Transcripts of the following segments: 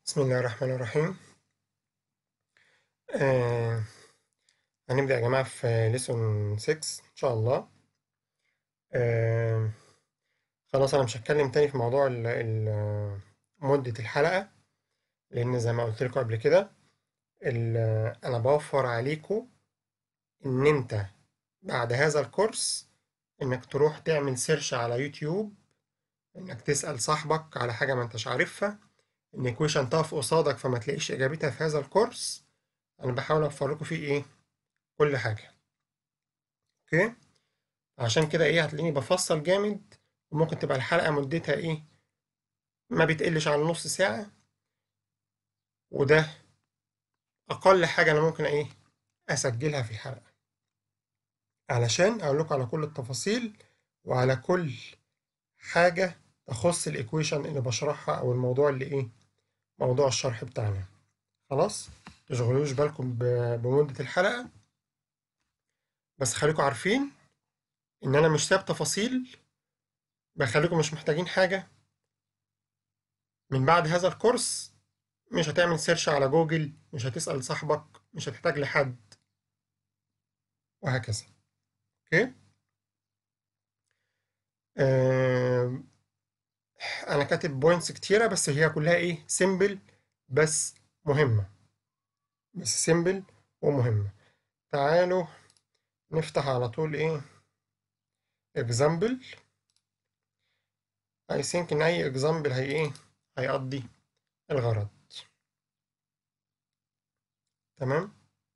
بسم الله الرحمن الرحيم آه هنبدأ يا جماعة في ليسون 6 إن شاء الله آه خلاص أنا مش هتكلم تاني في موضوع ال ال مدة الحلقة لأن زي ما قلت لكم قبل كده ال- أنا بوفر عليكم إن أنت بعد هذا الكورس إنك تروح تعمل سيرش على يوتيوب إنك تسأل صاحبك على حاجة ما أنتش عارفها إن كويشن تقف قصادك فما تلاقيش إجابتها في هذا الكورس أنا بحاول أوفر لكم فيه إيه كل حاجة أوكي عشان كده إيه هتلاقيني بفصل جامد وممكن تبقى الحلقة مدتها إيه ما بتقلش عن نص ساعة وده أقل حاجة أنا ممكن إيه أسجلها في الحلقة علشان أقول لكم على كل التفاصيل وعلى كل حاجة تخص الإيكويشن اللي بشرحها أو الموضوع اللي إيه موضوع الشرح بتاعنا خلاص تشغلوش بالكم ب- بمدة الحلقة بس خليكم عارفين إن أنا مش ساب تفاصيل بخليكم مش محتاجين حاجة من بعد هذا الكورس مش هتعمل سيرش على جوجل مش هتسأل صاحبك مش هتحتاج لحد وهكذا اوكي آه انا كاتب بوينتس كتيرة بس هي كلها ايه سيمبل بس مهمة بس سيمبل ومهمة تعالوا نفتح على طول ايه example I think ان اي example هي ايه هيقضي الغرض تمام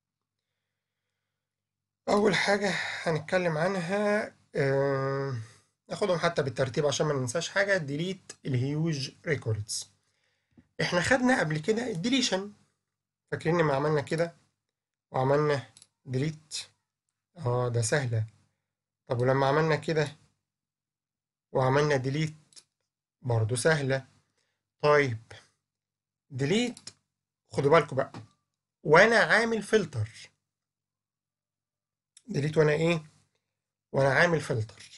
اول حاجة هنتكلم عنها آه ناخدهم حتى بالترتيب عشان ما ننساش حاجة ديليت الهيوج ريكوردز احنا خدنا قبل كده الديليشن فاكرين ما عملنا كده وعملنا ديليت اه ده سهلة طب ولما عملنا كده وعملنا ديليت برضو سهلة طيب ديليت خدوا بالكم بقى وانا عامل فلتر ديليت وانا ايه وانا عامل فلتر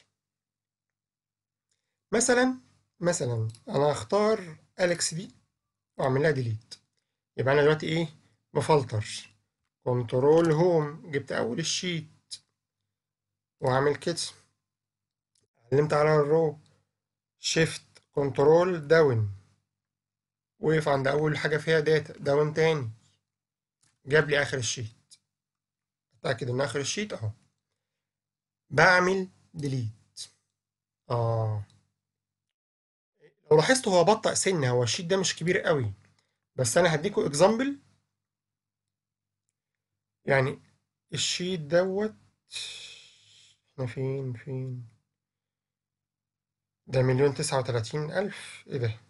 مثلا مثلا انا هختار اليكس دي واعمل لها ديليت يبقى انا دلوقتي ايه مفلتر كنترول هوم جبت اول الشيت وعامل كده علمت على الرو شيفت كنترول داون وقف عند اول حاجه فيها داتا داون تاني جاب لي اخر الشيت اتاكد ان اخر الشيت اهو بعمل ديليت اه لو لاحظت هو بطأ سنة هو الشيت ده مش كبير قوي بس انا هديكوا اكزامبل يعني الشيت دوت احنا فين فين ده مليون تسعة وتلاتين ألف ايه ده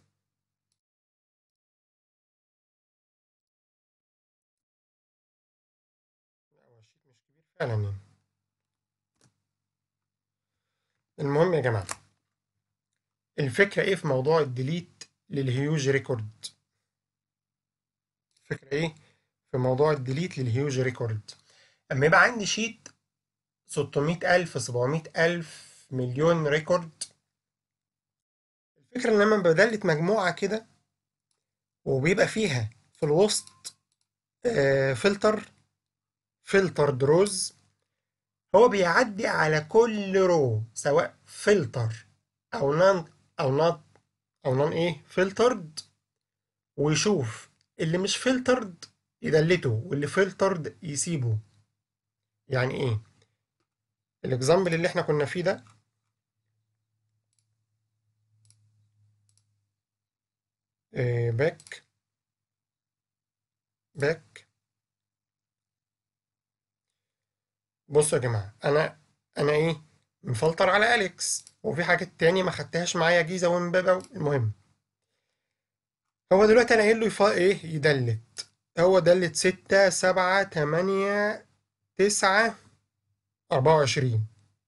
لا هو الشيت مش كبير فعلا يعني المهم يا جماعة الفكرة ايه في موضوع الديليت للهيوج ريكورد الفكرة ايه في موضوع الديليت للهيوج ريكورد اما يبقى عندي شيت 600 ألف 700 ألف مليون ريكورد الفكرة ان انا بدلت مجموعة كده وبيبقى فيها في الوسط آه، فلتر فلتر دروز هو بيعدي على كل رو سواء فلتر او نان او نات او نان ايه فلترد ويشوف اللي مش فلترد يدلته واللي فلترد يسيبه يعني ايه الاكزامبل اللي احنا كنا فيه ده باك باك بصوا يا جماعة أنا أنا إيه مفلتر على أليكس وفي حاجات تاني ما خدتهاش معايا جيزة ومبابة المهم هو دلوقتي أنا قايل له يف... إيه يدلت هو دلت ستة سبعة تمانية تسعة أربعة وعشرين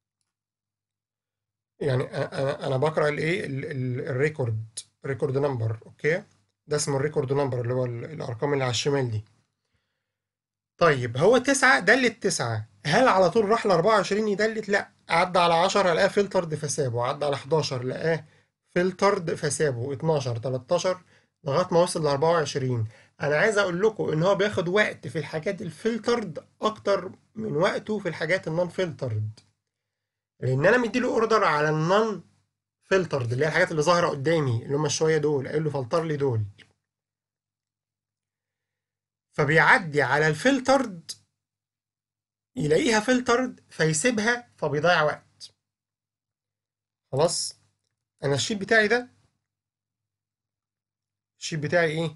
يعني أ- أنا أنا بقرأ الإيه ال- ال- الريكورد ريكورد نمبر أوكي ده اسمه الريكورد نمبر اللي هو ال- الأرقام اللي على الشمال دي طيب هو تسعة دلت تسعة هل على طول راح ل 24 يدلت؟ لا عدى على 10 لقاه فلترد فسابه عدى على 11 لقاه فلترد فسابه 12 13 لغايه ما وصل ل 24 انا عايز اقول لكم ان هو بياخد وقت في الحاجات الفلترد اكتر من وقته في الحاجات النون فلترد لان انا مديله اوردر على النون فلترد اللي هي الحاجات اللي ظاهره قدامي اللي هم شويه دول قايل له فلتر لي دول فبيعدي على الفلترد يلاقيها فلترد فيسيبها فبيضيع وقت خلاص انا الشيت بتاعي ده الشيت بتاعي ايه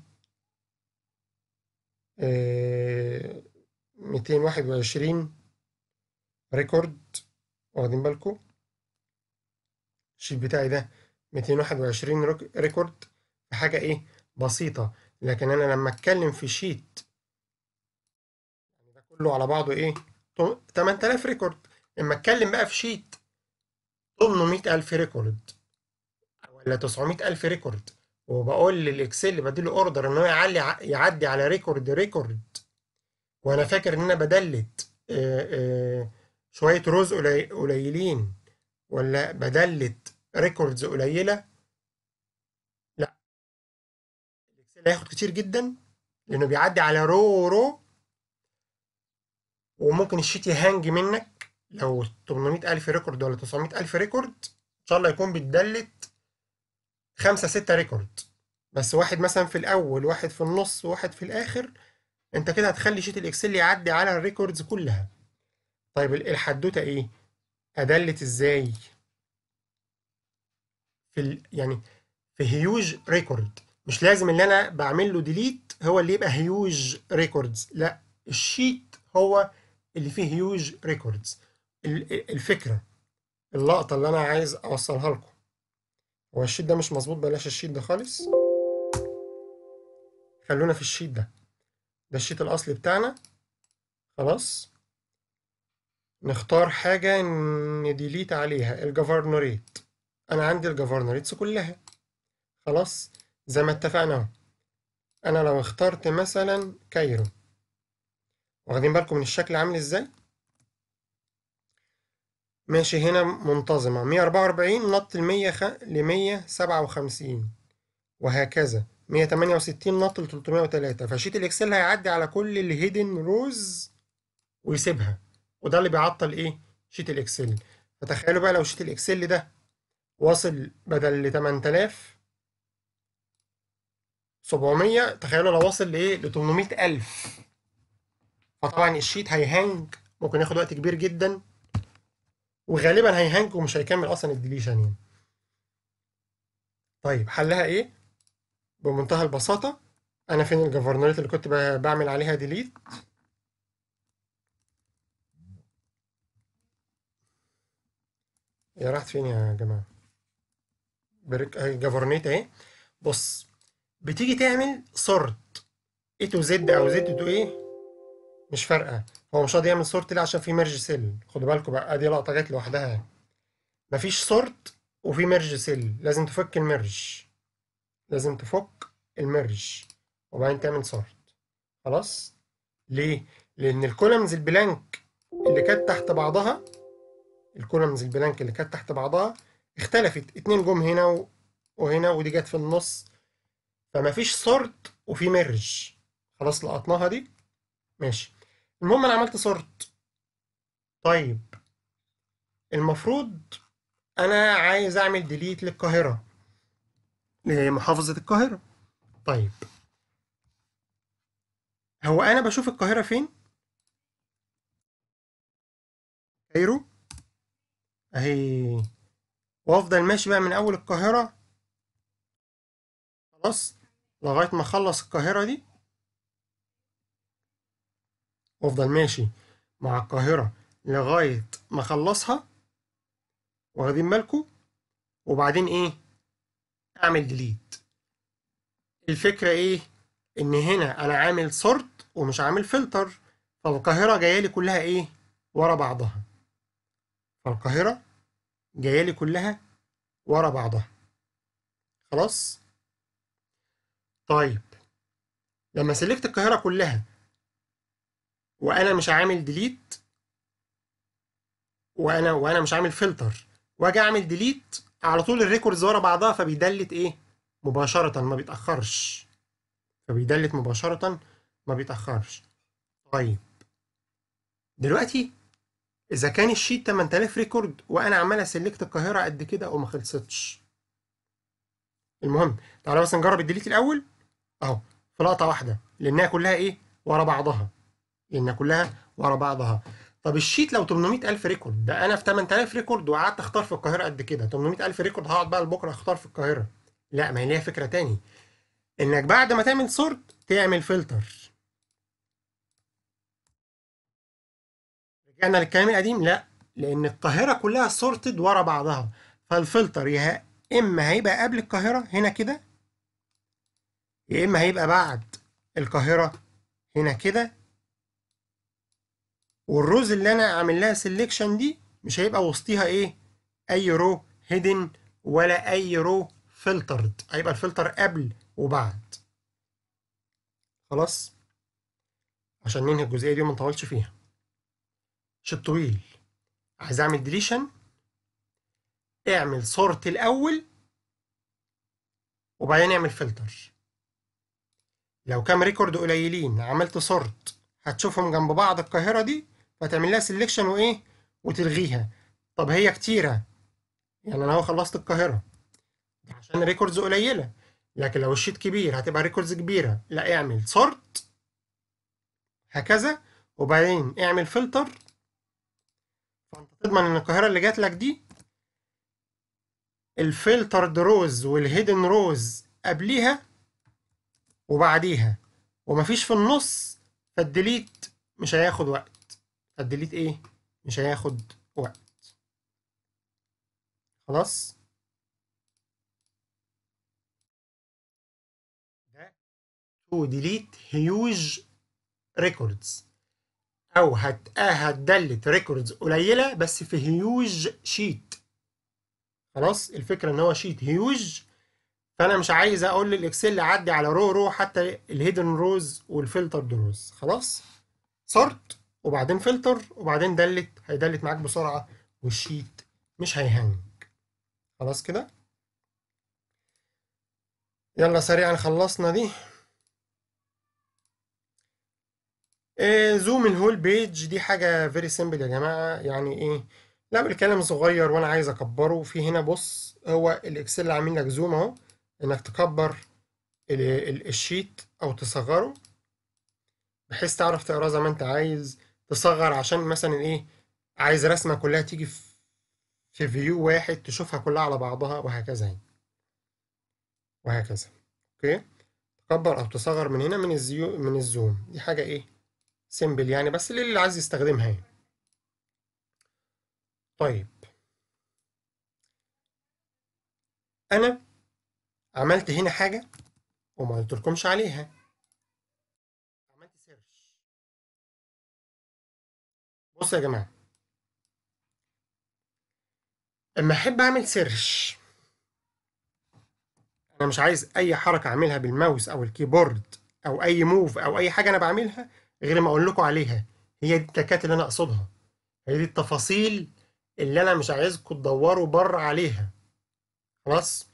آه 221 ريكورد واخدين بالكم الشيت بتاعي ده 221 ريكورد في حاجة ايه بسيطة لكن انا لما اتكلم في شيت يعني ده كله على بعضه ايه 8000 ريكورد لما اتكلم بقى في شيت 800000 ريكورد ولا 900000 ريكورد وبقول للاكسل بديله اوردر ان هو يعلي يعدي على ريكورد ريكورد وانا فاكر ان انا بدلت آآ آآ شويه روز قليلين ولا بدلت ريكوردز قليله لا الاكسل هياخد كتير جدا لانه بيعدي على رو رو وممكن الشيت يهانج منك لو 800000 ريكورد ولا 900000 ريكورد ان شاء الله يكون بيتدلت خمسة ستة ريكورد بس واحد مثلا في الأول واحد في النص وواحد في الآخر أنت كده هتخلي شيت الإكسل يعدي على الريكوردز كلها طيب الحدوتة إيه؟ أدلت إزاي؟ في ال... يعني في هيوج ريكورد مش لازم اللي أنا بعمل له ديليت هو اللي يبقى هيوج ريكوردز لا الشيت هو اللي فيه هيوج ريكوردز الفكرة اللقطة اللي أنا عايز أوصلها لكم هو الشيت ده مش مظبوط بلاش الشيت ده خالص خلونا في الشيت ده ده الشيت الأصلي بتاعنا خلاص نختار حاجة نديليت عليها الجفرنوريت أنا عندي الجفرنوريتس كلها خلاص زي ما اتفقنا اهو أنا لو اخترت مثلا كايرو واخدين بالكم من الشكل عامل ازاي ماشي هنا منتظمة 144 نط ل 100 خ... ل 157 وهكذا 168 نط ل 303 فشيت الاكسل هيعدي على كل الهيدن روز ويسيبها وده اللي بيعطل ايه شيت الاكسل فتخيلوا بقى لو شيت الاكسل ده واصل بدل ل 8000 700 تخيلوا لو واصل لايه ل 800000 فطبعا الشيت هيهانج ممكن ياخد وقت كبير جدا وغالبا هيهانج ومش هيكمل اصلا الديليشن يعني طيب حلها ايه بمنتهى البساطة انا فين الجفرنورات اللي كنت بعمل عليها ديليت هي راحت فين يا جماعة بريك اهي جفرنيت اهي بص بتيجي تعمل سورت اي تو زد او زد تو ايه مش فارقة هو مش راضي يعمل سورت ليه عشان في ميرج سيل خدوا بالكم بقى ادي لقطة جت لوحدها مفيش سورت وفي ميرج سيل لازم تفك الميرج لازم تفك الميرج وبعدين تعمل سورت خلاص ليه لان الكولمز البلانك اللي كانت تحت بعضها الكولمز البلانك اللي كانت تحت بعضها اختلفت اتنين جم هنا وهنا ودي جت في النص فمفيش سورت وفي ميرج خلاص لقطناها دي ماشي المهم انا عملت سورت طيب المفروض انا عايز اعمل ديليت للقاهرة لمحافظة القاهرة طيب هو انا بشوف القاهرة فين كايرو اهي وافضل ماشي بقى من اول القاهرة خلاص لغاية ما اخلص القاهرة دي وافضل ماشي مع القاهرة لغاية ما اخلصها واخدين بالكم وبعدين ايه اعمل ديليت الفكرة ايه ان هنا انا عامل سورت ومش عامل فلتر فالقاهرة جاية لي كلها ايه ورا بعضها فالقاهرة جاية لي كلها ورا بعضها خلاص طيب لما سلكت القاهرة كلها وانا مش عامل ديليت وانا وانا مش عامل فلتر واجي اعمل ديليت على طول الريكوردز ورا بعضها فبيدلت ايه مباشرة ما بيتأخرش فبيدلت مباشرة ما بيتأخرش طيب دلوقتي إذا كان الشيت 8000 ريكورد وأنا عمال أسلكت القاهرة قد كده وما خلصتش المهم تعالى بس نجرب الديليت الأول أهو في لقطة واحدة لأنها كلها إيه ورا بعضها لأنها كلها ورا بعضها طب الشيت لو 800000 ريكورد ده أنا في 8000 ريكورد وقعدت أختار في القاهرة قد كده 800000 ريكورد هقعد بقى لبكرة أختار في القاهرة لا ما هي ليها فكرة تاني إنك بعد ما تعمل سورت تعمل فلتر رجعنا للكلام القديم لا لان القاهره كلها سورتد ورا بعضها فالفلتر يا اما هيبقى قبل القاهره هنا كده يا اما هيبقى بعد القاهره هنا كده والروز اللي انا عامل لها سيلكشن دي مش هيبقى وسطيها ايه اي رو هيدن ولا اي رو فلترد هيبقى الفلتر قبل وبعد خلاص عشان ننهي الجزئيه دي وما نطولش فيها شيت طويل عايز اعمل ديليشن اعمل سورت الاول وبعدين اعمل فلتر لو كام ريكورد قليلين عملت سورت هتشوفهم جنب بعض القاهره دي فتعمل لها سيلكشن وايه وتلغيها طب هي كتيره يعني انا هو خلصت القاهره عشان ريكوردز قليله لكن لو الشيت كبير هتبقى ريكوردز كبيره لا اعمل سورت هكذا وبعدين اعمل فلتر فانت تضمن ان القاهره اللي جات لك دي الفلترد روز والهيدن روز قبليها وبعديها ومفيش في النص فالديليت مش هياخد وقت الديليت ايه مش هياخد وقت خلاص ده تو ديليت هيوج ريكوردز او هت هتدلت ريكوردز قليله بس في هيوج شيت خلاص الفكره ان هو شيت هيوج فانا مش عايز اقول للاكسل عدي على رو رو حتى الهيدن روز والفلتر روز خلاص سورت وبعدين فلتر وبعدين دلت هيدلت معاك بسرعه والشيت مش هيهنج خلاص كده يلا سريعا خلصنا دي إيه زوم الهول بيج دي حاجة فيري سيمبل يا جماعة يعني ايه لا بالكلام صغير وانا عايز اكبره في هنا بص هو الاكسل عامل لك زوم اهو انك تكبر ال- ال- الشيت او تصغره بحيث تعرف تقراه زي ما انت عايز تصغر عشان مثلا ايه عايز رسمة كلها تيجي في في فيو واحد تشوفها كلها على بعضها وهكذا يعني وهكذا اوكي تكبر او تصغر من هنا من الزيو من الزوم دي حاجة ايه سيمبل يعني بس للي عايز يستخدمها يعني طيب انا عملت هنا حاجة وما قلتلكمش عليها عملت سيرش بصوا يا جماعة اما احب اعمل سيرش انا مش عايز اي حركة اعملها بالماوس او الكيبورد او اي موف او اي حاجة انا بعملها غير ما اقول لكم عليها هي دي التكات اللي انا اقصدها هي دي التفاصيل اللي انا مش عايزكم تدوروا بره عليها خلاص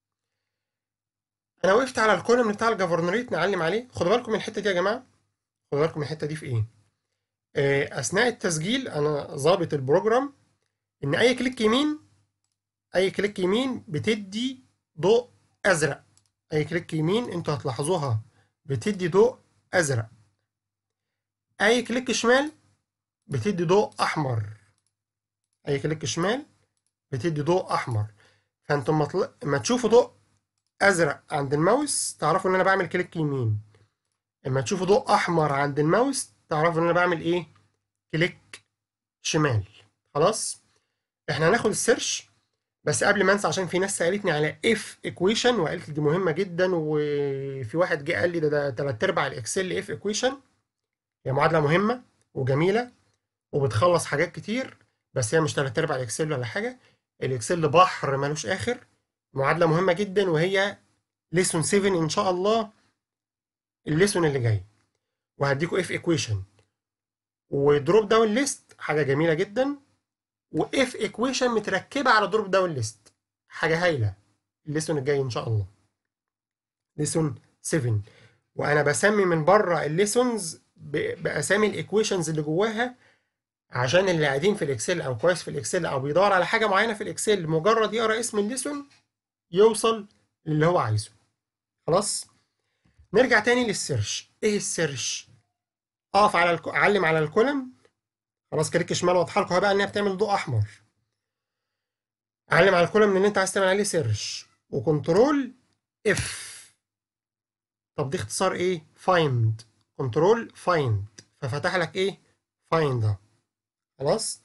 انا وقفت على الكولوم بتاع الجفرنريت نعلم عليه خدوا بالكم من الحته دي يا جماعه خدوا بالكم من الحته دي في ايه آه، اثناء التسجيل انا ظابط البروجرام ان اي كليك يمين اي كليك يمين بتدي ضوء ازرق اي كليك يمين انتوا هتلاحظوها بتدي ضوء ازرق اي كليك شمال بتدي ضوء احمر اي كليك شمال بتدي ضوء احمر فانتم لما طل- لما تشوفوا ضوء ازرق عند الماوس تعرفوا ان انا بعمل كليك يمين اما تشوفوا ضوء احمر عند الماوس تعرفوا ان انا بعمل ايه كليك شمال خلاص احنا هناخد السيرش بس قبل ما انسى عشان في ناس سالتني على اف ايكويشن وقالت لي دي مهمه جدا وفي واحد جه قال لي ده ده تلات ارباع الاكسل اف ايكويشن هي معادله مهمه وجميله وبتخلص حاجات كتير بس هي مش تلات ارباع الاكسل ولا حاجه الاكسل بحر ملوش اخر معادله مهمه جدا وهي ليسون 7 ان شاء الله الليسون اللي جاي وهديكوا اف ايكويشن ودروب داون ليست حاجه جميله جدا واف ايكويشن متركبه على دروب داون ليست حاجه هايله الليسون الجاي ان شاء الله ليسون 7 وانا بسمي من بره الليسونز باسامي الايكويشنز اللي جواها عشان اللي قاعدين في الاكسل او كويس في الاكسل او بيدور على حاجه معينه في الاكسل مجرد يقرا اسم الليسون يوصل للي هو عايزه خلاص نرجع تاني للسيرش ايه السيرش اقف على الك... اعلم على الكولم خلاص كليك شمال واضحه لكم بقى انها بتعمل ضوء احمر علم على الكولم اللي انت عايز تعمل عليه سيرش وكنترول اف طب دي اختصار ايه فايند كنترول فايند ففتح لك ايه فايند ده خلاص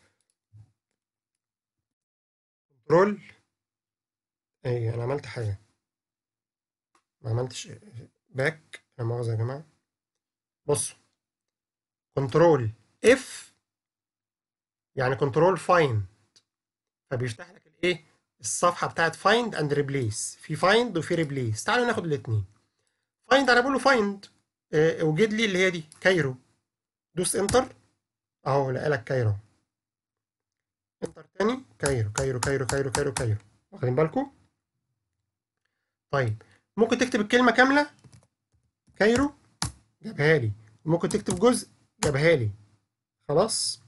كنترول ايه انا عملت حاجه ما عملتش باك لا مؤاخذه يا جماعه بصوا كنترول اف يعني كنترول فايند فبيفتح لك الايه الصفحه بتاعت فايند اند ريبليس في فايند وفي ريبليس تعالوا ناخد الاثنين فايند انا بقول له فايند اه وجد لي اللي هي دي كايرو دوس انتر اهو لقى لك كايرو انتر تاني كايرو كايرو كايرو كايرو كايرو كايرو واخدين بالكم طيب ممكن تكتب الكلمه كامله كايرو جابها لي ممكن تكتب جزء جابها لي خلاص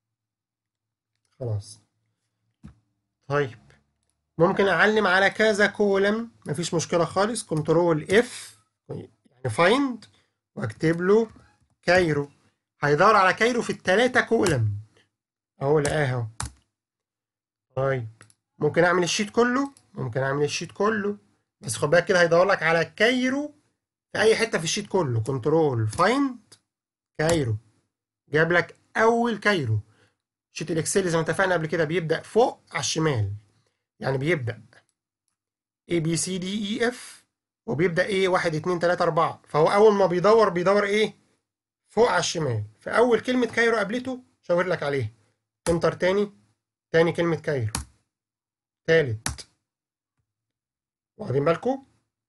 خلاص طيب ممكن اعلم على كذا كولم مفيش مشكله خالص كنترول اف يعني فايند واكتب له كايرو هيدور على كايرو في التلاتة كولم اهو لقاها اهو طيب ممكن اعمل الشيت كله ممكن اعمل الشيت كله بس خد بالك كده هيدور لك على كايرو في اي حته في الشيت كله كنترول فايند كايرو جاب لك اول كايرو شيت الاكسل زي ما اتفقنا قبل كده بيبدا فوق على الشمال يعني بيبدا A B C D E F وبيبدا ايه 1 2 3 4 فهو اول ما بيدور بيدور ايه فوق على الشمال فاول كلمه كايرو قابلته شاور لك عليها انتر تاني تاني كلمه كايرو تالت واخدين بالكم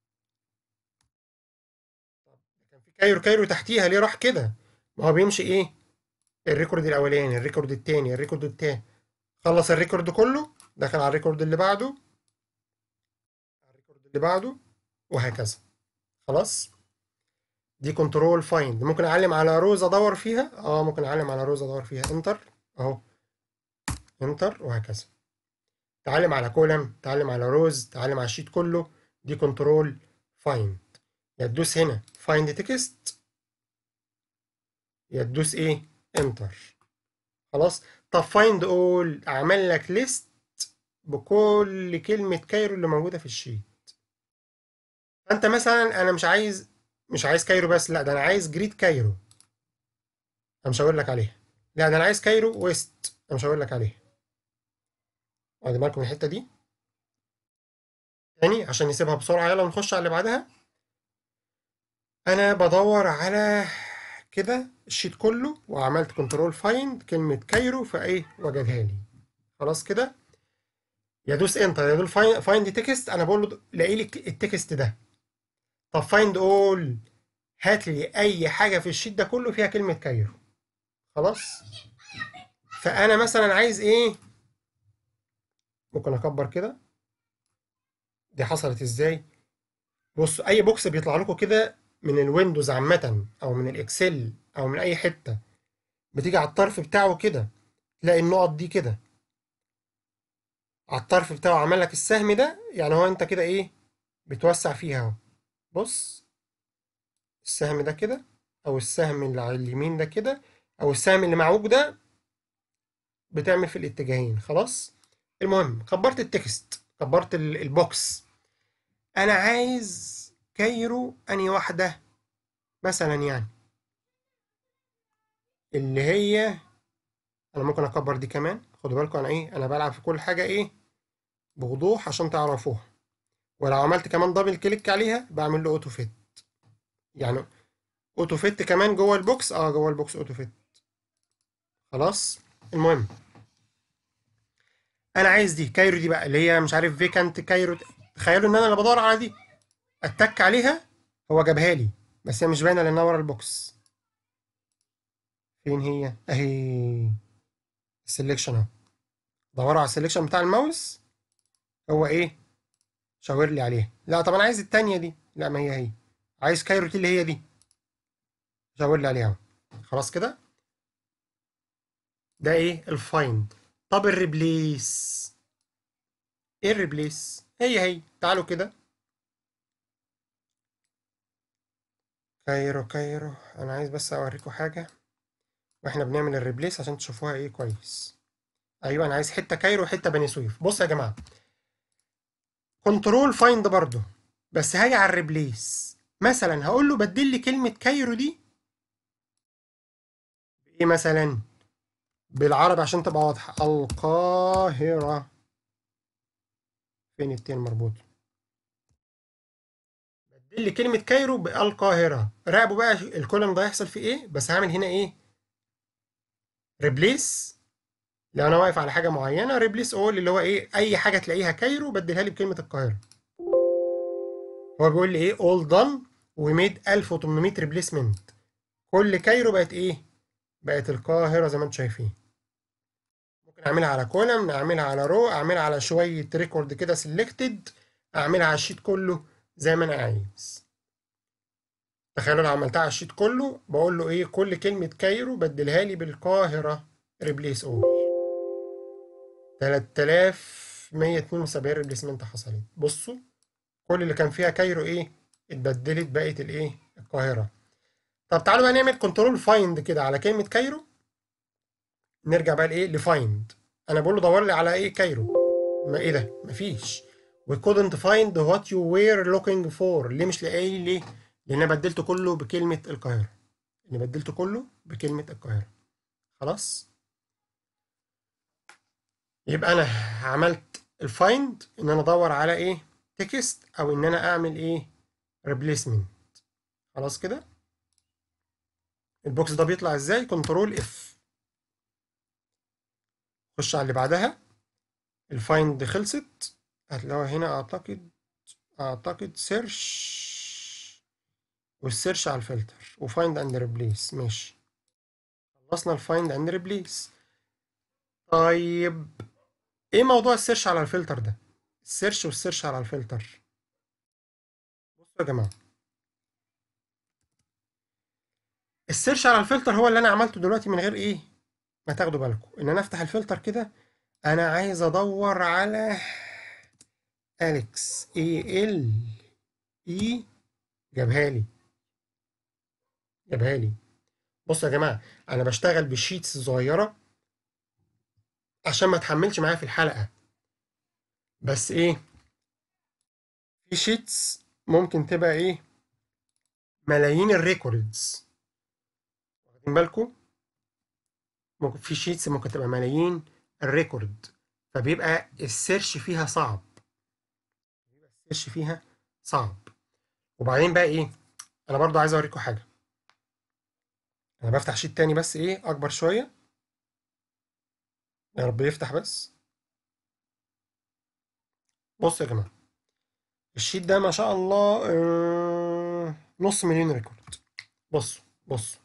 كان في كايرو كايرو تحتيها ليه راح كده ما هو بيمشي ايه الريكورد الاولاني الريكورد التاني الريكورد التاني خلص الريكورد كله دخل على الريكورد اللي بعده الريكورد اللي بعده وهكذا خلاص دي كنترول فايند ممكن اعلم على روز ادور فيها اه ممكن اعلم على روز ادور فيها انتر اهو انتر وهكذا تعلم على كولم تعلم على روز تعلم على الشيت كله دي كنترول فايند يا تدوس هنا فايند تكست يا تدوس ايه انتر خلاص طب فايند اول اعمل لك ليست بكل كلمة كايرو اللي موجودة في الشيت فانت مثلا انا مش عايز مش عايز كايرو بس لا ده انا عايز جريد كايرو انا مش هقول لك عليها لا ده انا عايز كايرو ويست انا مش هقول لك عليها واخد بالكم من الحته دي تاني عشان نسيبها بسرعه يلا نخش على اللي بعدها انا بدور على كده الشيت كله وعملت كنترول فايند كلمه كايرو فايه وجدها لي خلاص كده يدوس انتر يدوس فايند تكست انا بقول له لاقي لي التكست ده طب فايند اول هات لي اي حاجه في الشيت ده كله فيها كلمه كايرو خلاص فانا مثلا عايز ايه ممكن اكبر كده دي حصلت ازاي بص اي بوكس بيطلع لكم كده من الويندوز عامه او من الاكسل او من اي حته بتيجي على الطرف بتاعه كده تلاقي النقط دي كده على الطرف بتاعه عمل لك السهم ده يعني هو انت كده ايه بتوسع فيها اهو بص السهم ده كده او السهم اللي على اليمين ده كده او السهم اللي معوج ده بتعمل في الاتجاهين خلاص المهم كبرت التكست كبرت البوكس انا عايز كايرو اني واحده مثلا يعني اللي هي انا ممكن اكبر دي كمان خدوا بالكم انا ايه انا بلعب في كل حاجه ايه بوضوح عشان تعرفوها ولو عملت كمان دبل كليك عليها بعمل له اوتو فيت يعني اوتو فيت كمان جوه البوكس اه جوه البوكس اوتو فيت خلاص المهم انا عايز دي كايرو دي بقى اللي هي مش عارف فيكانت كايرو تخيلوا ان انا اللي بدور على دي اتك عليها هو جابها لي بس هي مش باينه لانها ورا البوكس فين هي اهي السلكشن اهو دوروا على السلكشن بتاع الماوس هو ايه شاور لي عليها لا طب انا عايز التانية دي لا ما هي هي عايز كايرو دي اللي هي دي جاور لي عليها خلاص كده ده ايه الفايند طب الريبليس ايه الريبليس هي هي تعالوا كده كايرو كايرو انا عايز بس اوريكم حاجه واحنا بنعمل الريبليس عشان تشوفوها ايه كويس ايوه انا عايز حته كايرو وحته بني سويف بص يا جماعه كنترول فايند برضو بس هاجي على الريبليس مثلا هقول له بدل لي كلمه كايرو دي بايه مثلا بالعربي عشان تبقى واضحه القاهره فين التين مربوط بدل لي كلمه كايرو بالقاهره راقبوا بقى الكولم ده هيحصل فيه ايه بس هعمل هنا ايه ريبليس لو انا واقف على حاجه معينه ريبليس اول اللي هو ايه اي حاجه تلاقيها كايرو بدلها لي بكلمه القاهره هو بيقول لي ايه all done وميد 1800 ريبليسمنت كل كايرو بقت ايه بقت القاهره زي ما انتم شايفين ممكن اعملها على كولم اعملها على رو اعملها على شويه ريكورد كده سيلكتد اعملها على الشيت كله زي ما انا عايز تخيلوا لو عملتها على الشيت كله بقول له ايه كل كلمه كايرو بدلها لي بالقاهره ريبليس اول 3172 ريبليسمنت حصلت بصوا كل اللي كان فيها كايرو ايه اتبدلت بقت الايه القاهره طب تعالوا بقى نعمل كنترول فايند كده على كلمه كايرو نرجع بقى لايه لفايند انا بقول له دور لي على ايه كايرو ما ايه ده مفيش we couldn't find what you were looking for ليه مش لاقي ليه لان انا بدلته كله بكلمه القاهره اللي بدلته كله بكلمه القاهره خلاص يبقى انا عملت الفايند ان انا ادور على ايه تكست او ان انا اعمل ايه ريبليسمنت خلاص كده البوكس ده بيطلع ازاي كنترول اف خش على اللي بعدها الفايند خلصت هتلاقوها هنا اعتقد اعتقد سيرش والسيرش على الفلتر وفايند اند ريبليس ماشي خلصنا الفايند اند ريبليس طيب ايه موضوع السيرش على الفلتر ده السيرش والسيرش على الفلتر بصوا يا جماعه السيرش على الفلتر هو اللي انا عملته دلوقتي من غير ايه ما تاخدوا بالكم ان انا افتح الفلتر كده انا عايز ادور على اليكس اي ال اي جابها لي جابها لي بصوا يا جماعه انا بشتغل بالشيتس الصغيره عشان ما تحملش معايا في الحلقه بس ايه في شيتس ممكن تبقى ايه ملايين الريكوردز واخدين بالكم ممكن في شيتس ممكن تبقى ملايين الريكورد فبيبقى السيرش فيها صعب بيبقى السيرش فيها صعب وبعدين بقى ايه انا برضو عايز اوريكم حاجه انا بفتح شيت تاني بس ايه اكبر شويه يا رب يفتح بس بصوا يا جماعه الشيت ده ما شاء الله آه، نص مليون ريكورد بصوا بصوا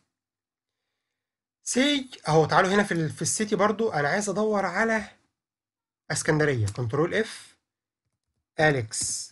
سي اهو تعالوا هنا في ال- في السيتي برضو انا عايز ادور على اسكندريه كنترول اف اليكس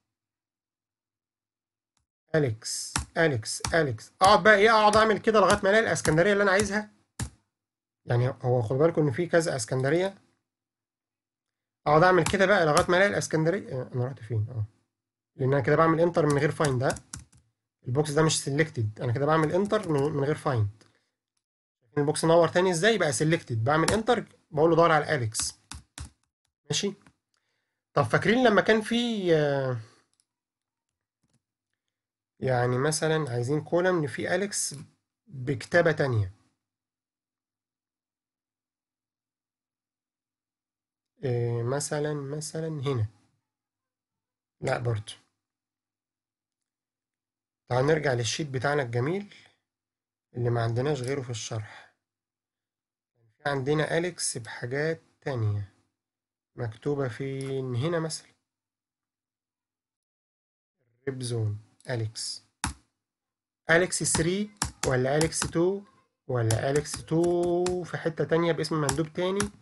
اليكس اليكس اليكس اقعد بقى ايه اقعد اعمل كده لغايه ما الاقي الاسكندريه اللي انا عايزها يعني هو خدوا بالكم ان في كذا اسكندريه اقعد اعمل كده بقى لغايه ما الاقي الاسكندريه آه، انا رحت فين اه لان انا كده بعمل انتر من غير فايند ها البوكس ده مش سيلكتد انا كده بعمل انتر من من غير فايند البوكس نور تاني ازاي بقى سيلكتد بعمل انتر بقول له دور على اليكس ماشي طب فاكرين لما كان في آه، يعني مثلا عايزين كولم ان في اليكس بكتابه تانية آه، مثلا مثلا هنا لا برضو تعال نرجع للشيت بتاعنا الجميل اللي ما عندناش غيره في الشرح في عندنا أليكس بحاجات تانية مكتوبة فين هنا مثلا ريب زون أليكس أليكس 3 ولا أليكس 2 ولا أليكس 2 في حتة تانية باسم مندوب تاني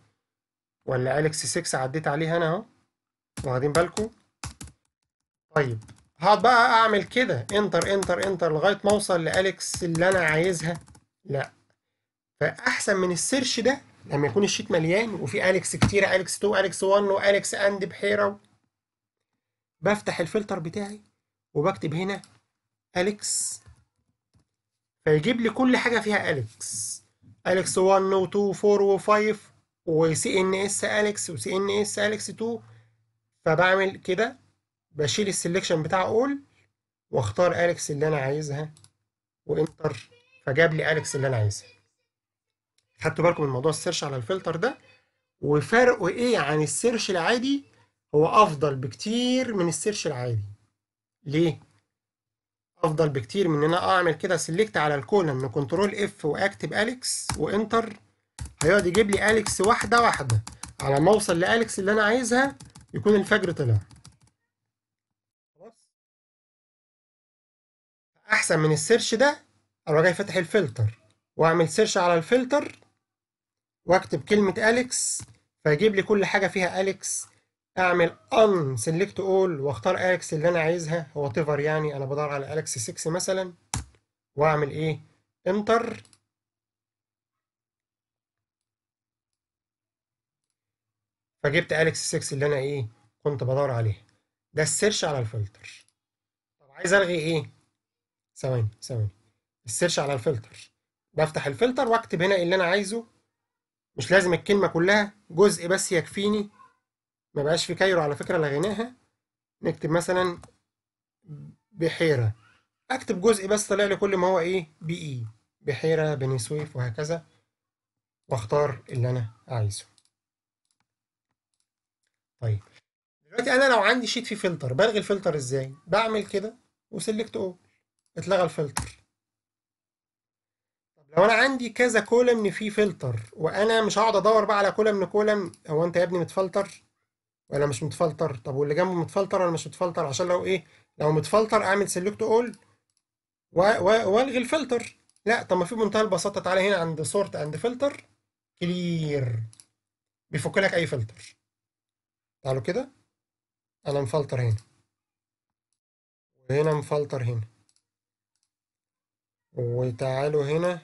ولا أليكس 6 عديت عليها أنا أهو واخدين بالكم طيب هقعد بقى اعمل كده انتر انتر انتر لغايه ما اوصل لاليكس اللي انا عايزها لا فاحسن من السيرش ده لما يكون الشيت مليان وفي اليكس كتيره اليكس 2 اليكس 1 واليكس اند بحيره بفتح الفلتر بتاعي وبكتب هنا اليكس فيجيب لي كل حاجه فيها اليكس اليكس 1 و2 4 و5 وسي ان اس اليكس وسي ان اس اليكس 2 فبعمل كده بشيل السلكشن بتاع اول واختار اليكس اللي انا عايزها وانتر فجاب لي اليكس اللي انا عايزها خدتوا بالكم من موضوع السيرش على الفلتر ده وفرقه ايه عن السيرش العادي هو افضل بكتير من السيرش العادي ليه افضل بكتير من ان انا اعمل كده سيلكت على الكولن كنترول اف واكتب اليكس وانتر هيقعد يجيب لي اليكس واحده واحده على ما اوصل لاليكس اللي انا عايزها يكون الفجر طلع خلاص احسن من السيرش ده اروح جاي فاتح الفلتر واعمل سيرش على الفلتر واكتب كلمه اليكس فيجيب لي كل حاجه فيها اليكس اعمل ان سيلكت اول واختار اليكس اللي انا عايزها هو تيفر يعني انا بدور على اليكس 6 مثلا واعمل ايه انتر فجبت اليكس 6 اللي انا ايه كنت بدور عليها ده السيرش على الفلتر طب عايز الغي ايه ثواني ثواني السيرش على الفلتر بفتح الفلتر واكتب هنا اللي انا عايزه مش لازم الكلمه كلها جزء بس يكفيني ما بقاش في كايرو على فكره لغيناها نكتب مثلا بحيره اكتب جزء بس طلع لي كل ما هو ايه بي اي بحيره بني سويف وهكذا واختار اللي انا عايزه طيب دلوقتي انا لو عندي شيت فيه فلتر بلغي الفلتر ازاي بعمل كده وسلكت اول اتلغى الفلتر طب لو انا عندي كذا كولمن فيه فلتر وانا مش هقعد ادور بقى على كولمن كولمن هو انت يا ابني متفلتر ولا مش متفلتر طب واللي جنبه متفلتر ولا مش متفلتر عشان لو ايه لو متفلتر اعمل سيلكت اول والغي الفلتر لا طب ما في منتهى البساطه تعالى هنا عند سورت اند فلتر كلير بيفك لك اي فلتر تعالوا كده انا مفلتر هنا وهنا مفلتر هنا وتعالوا هنا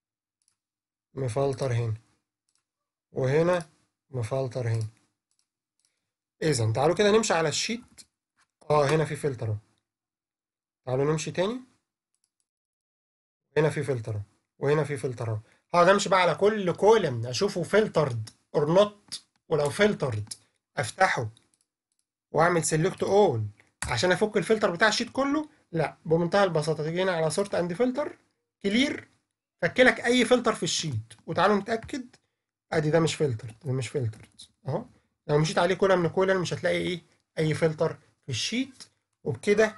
مفلتر هنا وهنا مفلتر هنا اذا تعالوا كده نمشي على الشيت اه هنا في فلتر اهو تعالوا نمشي تاني هنا في فلتر اهو وهنا في فلتر اهو هقعد امشي بقى على كل كولم اشوفه فلترد اور نوت ولو فلترد افتحه واعمل سيلكت اول عشان افك الفلتر بتاع الشيت كله لا بمنتهى البساطه تيجي هنا على سورت اند فلتر كلير فكلك اي فلتر في الشيت وتعالوا نتاكد ادي ده مش فلتر ده مش فلتر اهو لو مشيت عليه كولم من كولم مش هتلاقي ايه اي فلتر في الشيت وبكده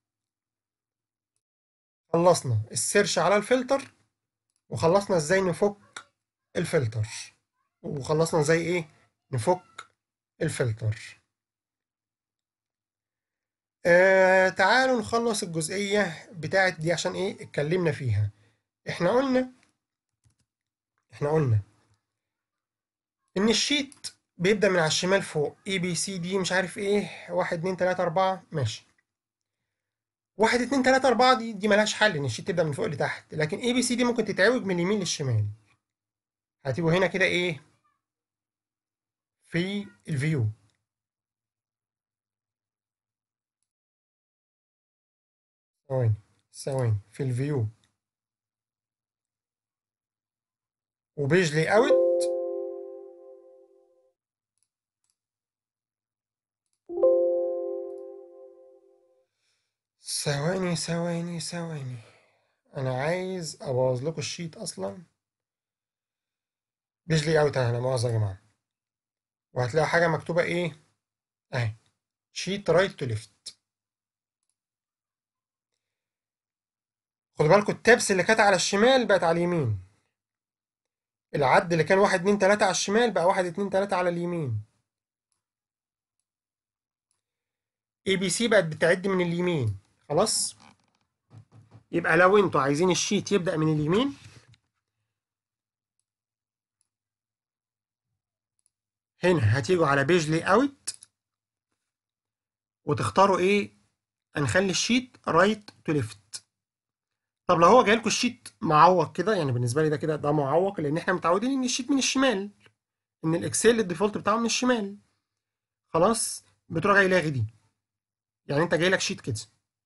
خلصنا السيرش على الفلتر وخلصنا ازاي نفك الفلتر وخلصنا ازاي ايه نفك الفلتر آه تعالوا نخلص الجزئية بتاعت دي عشان ايه اتكلمنا فيها احنا قلنا احنا قلنا ان الشيت بيبدأ من على الشمال فوق اي بي سي دي مش عارف ايه واحد اتنين تلاتة اربعة ماشي واحد اتنين تلاتة اربعة دي دي ملهاش حل ان الشيت تبدأ من فوق لتحت لكن اي بي سي دي ممكن تتعوج من اليمين للشمال هتبقوا هنا كده ايه في الفيو ثواني ثواني في الفيو وبيج لي اوت ثواني ثواني ثواني انا عايز ابوظ لكم الشيت اصلا بيج لي اوت انا مؤاخذه يا جماعه وهتلاقوا حاجه مكتوبه ايه اهي شيت رايت تو ليفت خدوا بالكم التابس اللي كانت على الشمال بقت على اليمين العد اللي كان واحد اتنين تلاتة على الشمال بقى واحد اتنين تلاتة على اليمين اي بي سي بقت بتعد من اليمين خلاص يبقى لو انتوا عايزين الشيت يبدأ من اليمين هنا هتيجوا على بيج لي اوت وتختاروا ايه هنخلي الشيت رايت تو ليفت طب لو هو جاي لكم الشيت معوق كده يعني بالنسبه لي ده كده ده معوق لان احنا متعودين ان الشيت من الشمال ان الاكسل الديفولت بتاعه من الشمال خلاص بتروح جاي لاغي دي يعني انت جاي لك شيت كده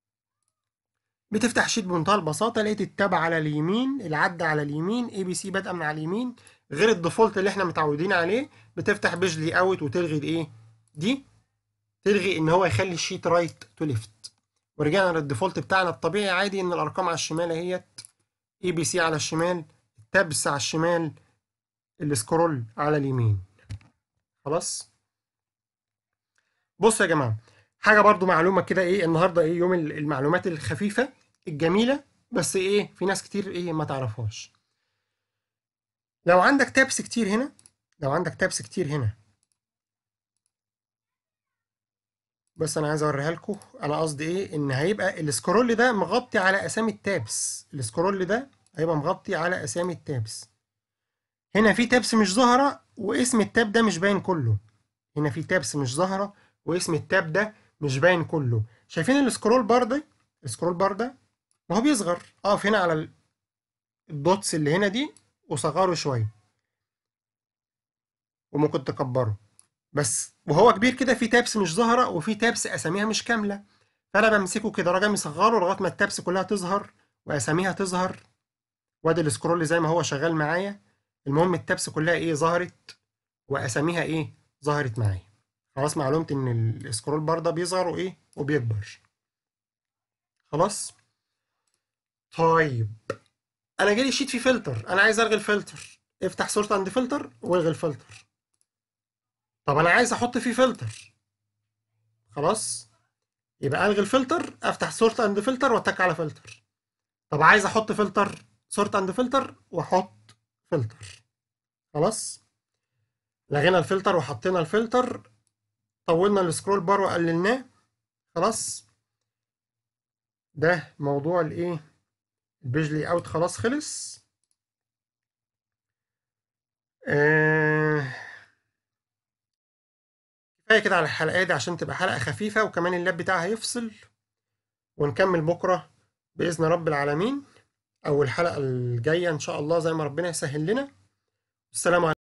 بتفتح شيت بمنتهى البساطه لقيت التاب على اليمين العد على اليمين اي بي سي بادئه من على اليمين غير الديفولت اللي احنا متعودين عليه بتفتح بيج لي اوت وتلغي الايه دي تلغي ان هو يخلي الشيت رايت تو ليفت ورجعنا للديفولت بتاعنا الطبيعي عادي ان الارقام على الشمال اهيت اي بي سي على الشمال التابس على الشمال السكرول على اليمين خلاص بصوا يا جماعه حاجه برضو معلومه كده ايه النهارده ايه يوم المعلومات الخفيفه الجميله بس ايه في ناس كتير ايه ما تعرفهاش لو عندك تابس كتير هنا لو عندك تابس كتير هنا بس انا عايز اوريها لكم انا قصدي ايه ان هيبقى السكرول ده مغطي على اسامي التابس السكرول ده هيبقى مغطي على اسامي التابس هنا في تابس مش ظاهره واسم التاب ده مش باين كله هنا في تابس مش ظاهره واسم التاب ده مش باين كله شايفين السكرول بار ده السكرول بار ده ما هو بيصغر اقف هنا على الدوتس اللي هنا دي وصغره شويه وممكن تكبره بس وهو كبير كده في تابس مش ظاهره وفي تابس اساميها مش كامله فانا بمسكه كده راجع مصغره لغايه ما التابس كلها تظهر واساميها تظهر وادي السكرول زي ما هو شغال معايا المهم التابس كلها ايه ظهرت واساميها ايه ظهرت معايا خلاص معلومة ان السكرول بار ده بيصغر وايه وبيكبر خلاص طيب انا جالي شيت فيه فلتر انا عايز الغي الفلتر افتح سورت اند فلتر والغي الفلتر طب انا عايز احط فيه فلتر خلاص يبقى الغي الفلتر افتح سورت اند فلتر واتك على فلتر طب عايز احط فلتر سورت اند فلتر واحط فلتر خلاص لغينا الفلتر وحطينا الفلتر طولنا السكرول بار وقللناه خلاص ده موضوع الايه البيج لي اوت خلاص خلص آه... كفايه كده على الحلقه دي عشان تبقى حلقه خفيفه وكمان اللاب بتاعها هيفصل ونكمل بكره باذن رب العالمين او الحلقه الجايه ان شاء الله زي ما ربنا يسهل لنا السلام عليكم